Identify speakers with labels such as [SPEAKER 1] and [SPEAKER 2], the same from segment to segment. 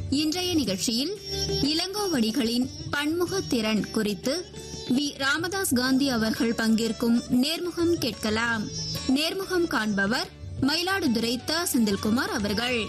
[SPEAKER 1] இன்றைய நிகழ்ச்சியில் இளங்கோவடிகளின் பன்முக திறன் குறித்து வி ராமதாஸ் காந்தி அவர்கள் பங்கேற்கும் நேர்முகம் கேட்கலாம் நேர்முகம் காண்பவர் மயிலாடுதுறை த செந்தில்குமார் அவர்கள்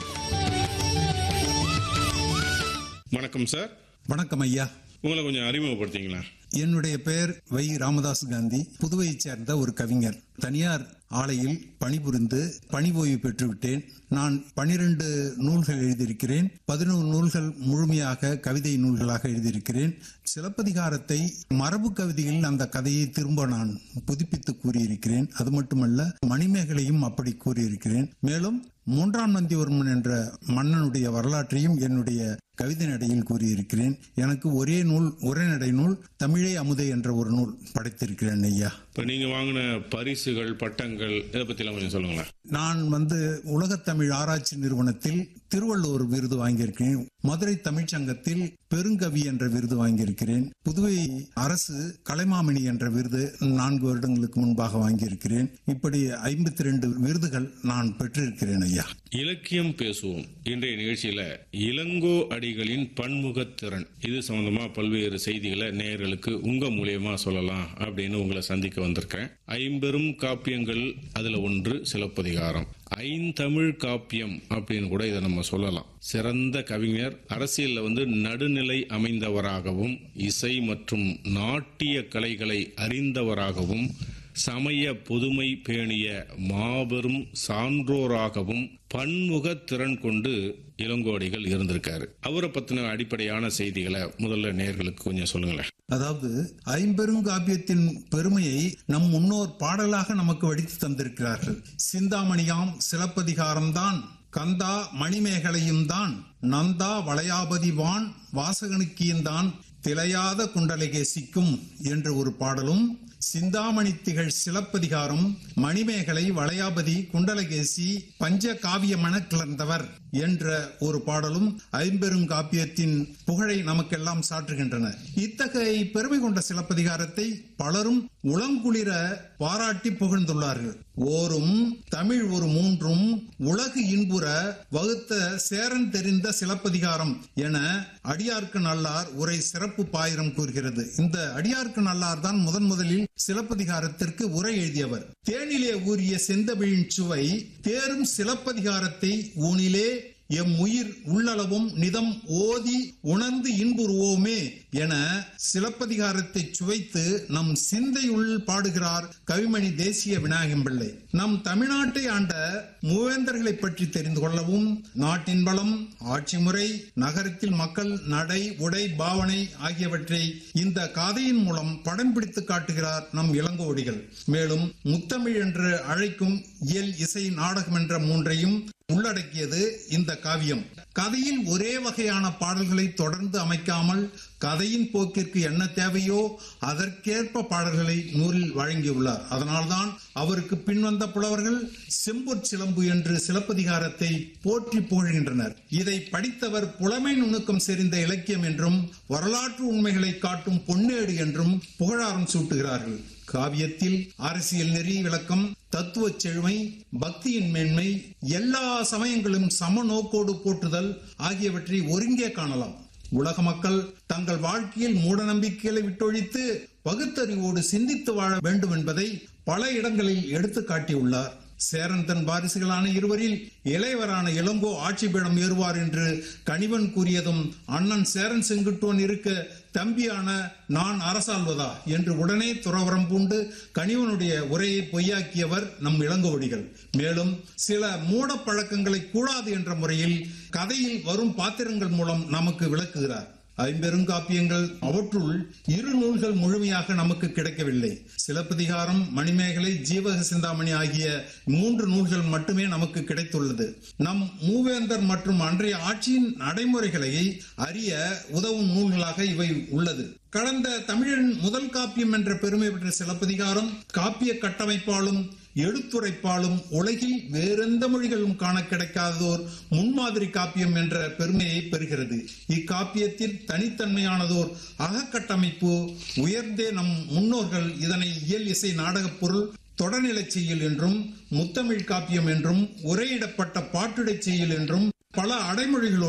[SPEAKER 2] வணக்கம் சார்
[SPEAKER 3] வணக்கம் ஐயா
[SPEAKER 2] உங்களை கொஞ்சம் அறிமுகப்படுத்திங்களா
[SPEAKER 3] என்னுடைய பெயர் வை ராமதாஸ் காந்தி புதுவையைச் சேர்ந்த ஒரு கவிஞர் தனியார் ஆலையில் பணிபுரிந்து பணி ஓய்வு பெற்றுவிட்டேன் நான் பனிரெண்டு நூல்கள் எழுதியிருக்கிறேன் பதினோரு நூல்கள் முழுமையாக கவிதை நூல்களாக எழுதியிருக்கிறேன் சிலப்பதிகாரத்தை மரபு கவிதையில் அந்த கதையை திரும்ப நான் புதுப்பித்து கூறியிருக்கிறேன் அது மட்டுமல்ல மணிமேகலையும் அப்படி கூறியிருக்கிறேன் மேலும் மூன்றாம் நந்திவர்மன் என்ற மன்னனுடைய வரலாற்றையும் என்னுடைய கவிதை நடையில் கூறியிருக்கிறேன் எனக்கு ஒரே நூல் உரைநடை நூல் தமிழே அமுதை என்ற ஒரு நூல் படைத்திருக்கிறேன் ஐயா
[SPEAKER 2] இப்போ நீங்க வாங்கின பரிசுகள் பட்டங்கள் இதை பத்திலாம் கொஞ்சம் சொல்லுங்களேன்
[SPEAKER 3] நான் வந்து உலகத்தமிழ் ஆராய்ச்சி நிறுவனத்தில் திருவள்ளுவர் விருது வாங்கியிருக்கிறேன் மதுரை தமிழ்ச்சங்கத்தில் பெருங்கவி என்ற விருது வாங்கியிருக்கிறேன் புதுவை அரசு கலைமாமணி என்ற விருது நான்கு வருடங்களுக்கு முன்பாக வாங்கியிருக்கிறேன் இப்படி ஐம்பத்தி ரெண்டு விருதுகள் நான் பெற்றிருக்கிறேன் ஐயா
[SPEAKER 2] இலக்கியம் பேசுவோம் இன்றைய நிகழ்ச்சியில இளங்கோ அடிகளின் பன்முகத்திறன் இது சம்பந்தமா பல்வேறு செய்திகளை நேயர்களுக்கு உங்க மூலியமா சொல்லலாம் அப்படின்னு உங்களை சந்திக்க வந்திருக்கேன் ஐம்பெரும் காப்பியங்கள் அதுல ஒன்று சிலப்பதிகாரம் ஐந்தமிழ் காப்பியம் அப்படின்னு கூட இதை நம்ம சொல்லலாம் சிறந்த கவிஞர் அரசியல்ல வந்து நடுநிலை அமைந்தவராகவும் இசை மற்றும் நாட்டிய கலைகளை அறிந்தவராகவும் சமய பொதுமை பேணிய மாபெரும் சான்றோராகவும் பன்முக திறன் கொண்டு இளங்கோடிகள் இருந்திருக்காரு அவரை பத்தின அடிப்படையான செய்திகளை முதல்ல நேர்களுக்கு கொஞ்சம் சொல்லுங்களேன்
[SPEAKER 3] அதாவது ஐம்பெருங்காப்பியத்தின் பெருமையை நம் முன்னோர் பாடலாக நமக்கு வடித்து தந்திருக்கிறார்கள் சிந்தாமணியாம் சிலப்பதிகாரம் தான் கந்தா மணிமேகலையும் தான் நந்தா வளையாபதி வான் வாசகனுக்கியந்தான் திளையாத குண்டலகேசிக்கும் என்ற ஒரு பாடலும் சிந்தாமணி திகழ் சிலப்பதிகாரம் மணிமேகலை வளையாபதி குண்டலகேசி பஞ்ச காவியமென கிளர்ந்தவர் என்ற ஒரு பாடலும் ஐம்பெருங்காப்பியத்தின் புகழை நமக்கெல்லாம் சாற்றுகின்றன இத்தகைய பெருமை கொண்ட சிலப்பதிகாரத்தை பலரும் உளங்குளிர பாராட்டி புகழ்ந்துள்ளார்கள் ஓரும் தமிழ் ஒரு மூன்றும் உலகு இன்புற வகுத்த சேரன் தெரிந்த சிலப்பதிகாரம் என அடியார்க்கு நல்லார் உரை சிறப்பு பாயிரம் கூறுகிறது இந்த அடியார்க்கு நல்லார் தான் முதன் முதலில் சிலப்பதிகாரத்திற்கு உரை எழுதியவர் தேனிலே ஊறிய செந்தமிழின் சுவை தேரும் சிலப்பதிகாரத்தை ஊனிலே எம் உயிர் உள்ளளவும் நிதம் ஓதி உணர்ந்து இன்புறுவோமே என சிலப்பதிகாரத்தை சுவைத்து நம் சிந்தையுள் பாடுகிறார் கவிமணி தேசிய விநாயகம் பிள்ளை நம் தமிழ்நாட்டை ஆண்ட மூவேந்தர்களை பற்றி தெரிந்து கொள்ளவும் நாட்டின் பலம் ஆட்சி முறை நகரத்தில் மக்கள் நடை உடை பாவனை ஆகியவற்றை இந்த காதையின் மூலம் படம் பிடித்து காட்டுகிறார் நம் இளங்கோடிகள் மேலும் முத்தமிழ் என்று அழைக்கும் இயல் இசை நாடகம் என்ற மூன்றையும் உள்ளடக்கியது இந்த காவியம் கதையில் ஒரே வகையான பாடல்களை தொடர்ந்து அமைக்காமல் கதையின் போக்கிற்கு என்ன தேவையோ அதற்கேற்ப பாடல்களை நூலில் வழங்கியுள்ளார் அதனால்தான் அவருக்கு பின்வந்த புலவர்கள் செம்பொற் சிலம்பு என்று சிலப்பதிகாரத்தை போற்றி புகழ்கின்றனர் இதை படித்தவர் புலமை நுணுக்கம் செறிந்த இலக்கியம் என்றும் வரலாற்று உண்மைகளை காட்டும் பொன்னேடு என்றும் புகழாரம் சூட்டுகிறார்கள் காவியத்தில் அரசியல் நெறி விளக்கம் தத்துவ செழுமை பக்தியின் மேன்மை எல்லா சமயங்களும் சம நோக்கோடு போற்றுதல் ஆகியவற்றை ஒருங்கே காணலாம் உலக மக்கள் தங்கள் வாழ்க்கையில் மூட நம்பிக்கைகளை விட்டொழித்து பகுத்தறிவோடு சிந்தித்து வாழ வேண்டும் என்பதை பல இடங்களில் எடுத்து காட்டியுள்ளார் சேரன் தன் வாரிசுகளான இருவரில் இளையவரான இளங்கோ ஆட்சி பீடம் ஏறுவார் என்று கணிவன் கூறியதும் அண்ணன் சேரன் செங்குட்டுவன் இருக்க தம்பியான நான் அரசாள்வதா என்று உடனே துறவரம் பூண்டு கணிவனுடைய உரையை பொய்யாக்கியவர் நம் இளங்கோவடிகள் மேலும் சில மூட பழக்கங்களை கூடாது என்ற முறையில் கதையில் வரும் பாத்திரங்கள் மூலம் நமக்கு விளக்குகிறார் ஐம்பெருங்காப்பியங்கள் அவற்றுள் இரு நூல்கள் முழுமையாக நமக்கு கிடைக்கவில்லை சிலப்பதிகாரம் மணிமேகலை ஜீவக சிந்தாமணி ஆகிய மூன்று நூல்கள் மட்டுமே நமக்கு கிடைத்துள்ளது நம் மூவேந்தர் மற்றும் அன்றைய ஆட்சியின் நடைமுறைகளை அறிய உதவும் நூல்களாக இவை உள்ளது கடந்த தமிழின் முதல் காப்பியம் என்ற பெருமை பெற்ற சிலப்பதிகாரம் காப்பிய கட்டமைப்பாலும் எழுத்துரைப்பாலும் உலகில் வேறெந்த மொழிகளும் காண கிடைக்காததோர் முன்மாதிரி காப்பியம் என்ற பெருமையை பெறுகிறது இக்காப்பியத்தில் தனித்தன்மையானதோர் அகக்கட்டமைப்பு உயர்ந்தே நம் முன்னோர்கள் இதனை இயல் இசை நாடகப் பொருள் தொடர்நிலைச் செய்யுள் என்றும் முத்தமிழ் காப்பியம் என்றும் உரையிடப்பட்ட பாட்டுடைச் செய்யுள் என்றும் பல அடைமொழிகளோடு